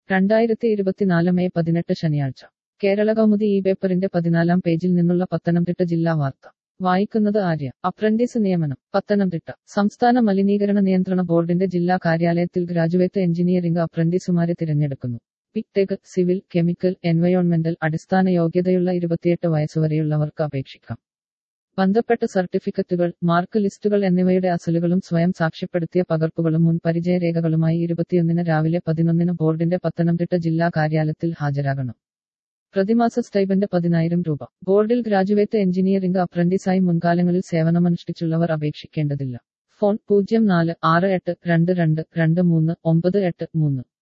രണ്ടായിരത്തി ഇരുപത്തിനാല് മെയ് പതിനെട്ട് ശനിയാഴ്ച കേരള കൗമുദി ഈ പേപ്പറിന്റെ പതിനാലാം പേജിൽ നിന്നുള്ള പത്തനംതിട്ട ജില്ലാ വാർത്ത വായിക്കുന്നത് ആര്യ അപ്രന്റീസ് നിയമനം പത്തനംതിട്ട സംസ്ഥാന മലിനീകരണ നിയന്ത്രണ ബോർഡിന്റെ ജില്ലാ കാര്യാലയത്തിൽ ഗ്രാജുവേറ്റ് എഞ്ചിനീയറിംഗ് അപ്രന്റീസുമാരെ തിരഞ്ഞെടുക്കുന്നു ബിടെക് സിവിൽ കെമിക്കൽ എൻവയോൺമെന്റൽ അടിസ്ഥാന യോഗ്യതയുള്ള ഇരുപത്തിയെട്ട് വയസ്സുവരെയുള്ളവർക്ക് അപേക്ഷിക്കാം ബന്ധപ്പെട്ട സർട്ടിഫിക്കറ്റുകൾ മാർക്ക് ലിസ്റ്റുകൾ എന്നിവയുടെ അസലുകളും സ്വയം സാക്ഷ്യപ്പെടുത്തിയ പകർപ്പുകളും മുൻ പരിചയരേഖകളുമായി ഇരുപത്തിയൊന്നിന് രാവിലെ പതിനൊന്നിന് ബോർഡിന്റെ പത്തനംതിട്ട ജില്ലാ കാര്യാലയത്തിൽ ഹാജരാകണം പ്രതിമാസ സ്റ്റൈബന്റ് പതിനായിരം രൂപ ബോർഡിൽ ഗ്രാജുവേറ്റ് എഞ്ചിനീയറിംഗ് അപ്രന്റീസായി മുൻകാലങ്ങളിൽ സേവനമനുഷ്ഠിച്ചുള്ളവർ അപേക്ഷിക്കേണ്ടതില്ല ഫോൺ പൂജ്യം നാല് ആറ് എട്ട് രണ്ട് രണ്ട് രണ്ട് മൂന്ന് ഒമ്പത് എട്ട് മൂന്ന്